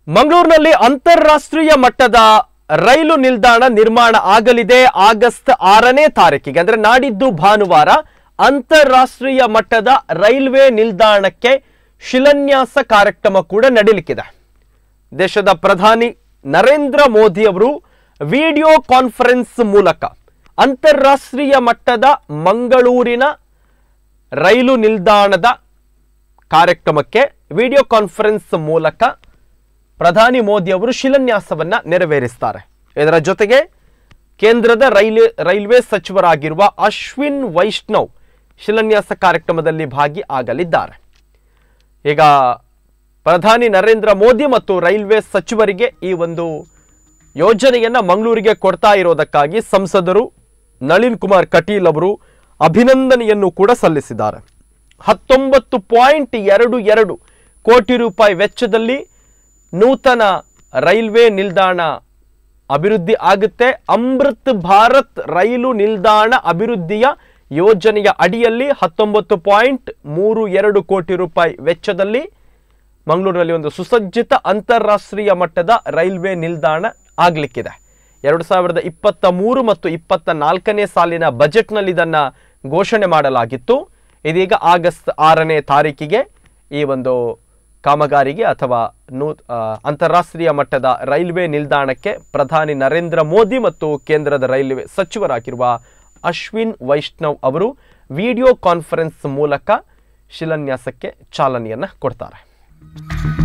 ಮಂಗಳೂರಿನಲ್ಲಿ ಅಂತಾರಾಷ್ಟ್ರೀಯ ಮಟ್ಟದ ರೈಲು ನಿಲ್ದಾಣ ನಿರ್ಮಾಣ ಆಗಲಿದೆ ಆಗಸ್ಟ್ ಆರನೇ ತಾರೀಕಿಗೆ ಅಂದ್ರೆ ನಾಡಿದ್ದು ಭಾನುವಾರ ಅಂತಾರಾಷ್ಟ್ರೀಯ ಮಟ್ಟದ ರೈಲ್ವೆ ನಿಲ್ದಾಣಕ್ಕೆ ಶಿಲಾನ್ಯಾಸ ಕಾರ್ಯಕ್ರಮ ಕೂಡ ನಡೀಲಿಕ್ಕಿದೆ ದೇಶದ ಪ್ರಧಾನಿ ನರೇಂದ್ರ ಮೋದಿ ಅವರು ವಿಡಿಯೋ ಕಾನ್ಫರೆನ್ಸ್ ಮೂಲಕ ಅಂತಾರಾಷ್ಟ್ರೀಯ ಮಟ್ಟದ ಮಂಗಳೂರಿನ ರೈಲು ನಿಲ್ದಾಣದ ಕಾರ್ಯಕ್ರಮಕ್ಕೆ ವಿಡಿಯೋ ಕಾನ್ಫರೆನ್ಸ್ ಮೂಲಕ ಪ್ರಧಾನಿ ಮೋದಿ ಅವರು ಶಿಲಾನ್ಯಾಸವನ್ನ ನೆರವೇರಿಸ್ತಾರೆ ಇದರ ಜೊತೆಗೆ ಕೇಂದ್ರದ ರೈಲ್ವೆ ರೈಲ್ವೆ ಸಚಿವರಾಗಿರುವ ಅಶ್ವಿನ್ ವೈಷ್ಣವ್ ಶಿಲಾನ್ಯಾಸ ಕಾರ್ಯಕ್ರಮದಲ್ಲಿ ಭಾಗಿ ಆಗಲಿದ್ದಾರೆ ಈಗ ಪ್ರಧಾನಿ ನರೇಂದ್ರ ಮೋದಿ ಮತ್ತು ರೈಲ್ವೆ ಸಚಿವರಿಗೆ ಈ ಒಂದು ಯೋಜನೆಯನ್ನ ಮಂಗಳೂರಿಗೆ ಕೊಡ್ತಾ ಇರೋದಕ್ಕಾಗಿ ಸಂಸದರು ನಳಿನ್ ಕುಮಾರ್ ಕಟೀಲ್ ಅವರು ಅಭಿನಂದನೆಯನ್ನು ಕೂಡ ಸಲ್ಲಿಸಿದ್ದಾರೆ ಹತ್ತೊಂಬತ್ತು ಪಾಯಿಂಟ್ ಎರಡು ಎರಡು ಕೋಟಿ ರೂಪಾಯಿ ವೆಚ್ಚದಲ್ಲಿ ನೂತನ ರೈಲ್ವೆ ನಿಲ್ದಾಣ ಅಭಿವೃದ್ಧಿ ಆಗುತ್ತೆ ಅಮೃತ್ ಭಾರತ್ ರೈಲು ನಿಲ್ದಾಣ ಅಭಿವೃದ್ಧಿಯ ಯೋಜನೆಯ ಅಡಿಯಲ್ಲಿ ಹತ್ತೊಂಬತ್ತು ಪಾಯಿಂಟ್ ಮೂರು ಎರಡು ಕೋಟಿ ರೂಪಾಯಿ ವೆಚ್ಚದಲ್ಲಿ ಮಂಗಳೂರಿನಲ್ಲಿ ಒಂದು ಸುಸಜ್ಜಿತ ಅಂತಾರಾಷ್ಟ್ರೀಯ ಮಟ್ಟದ ರೈಲ್ವೆ ನಿಲ್ದಾಣ ಆಗಲಿಕ್ಕಿದೆ ಎರಡು ಸಾವಿರದ ಇಪ್ಪತ್ತ ಮೂರು ಮತ್ತು ಇಪ್ಪತ್ತ ನಾಲ್ಕನೇ ಸಾಲಿನ ಬಜೆಟ್ನಲ್ಲಿ ಇದನ್ನು ಘೋಷಣೆ ಮಾಡಲಾಗಿತ್ತು ಇದೀಗ ಆಗಸ್ಟ್ ಆರನೇ ತಾರೀಕಿಗೆ ಈ ಒಂದು ಕಾಮಗಾರಿಗೆ ಅಥವಾ ನೂ ಆ, ಅಂತಾರಾಷ್ಟ್ರೀಯ ಮಟ್ಟದ ರೈಲ್ವೆ ನಿಲ್ದಾಣಕ್ಕೆ ಪ್ರಧಾನಿ ನರೇಂದ್ರ ಮೋದಿ ಮತ್ತು ಕೇಂದ್ರದ ರೈಲ್ವೆ ಸಚಿವರಾಗಿರುವ ಅಶ್ವಿನ್ ವೈಷ್ಣವ್ ಅವರು ವಿಡಿಯೋ ಕಾನ್ಫರೆನ್ಸ್ ಮೂಲಕ ಶಿಲಾನ್ಯಾಸಕ್ಕೆ ಚಾಲನೆಯನ್ನು ಕೊಡ್ತಾರೆ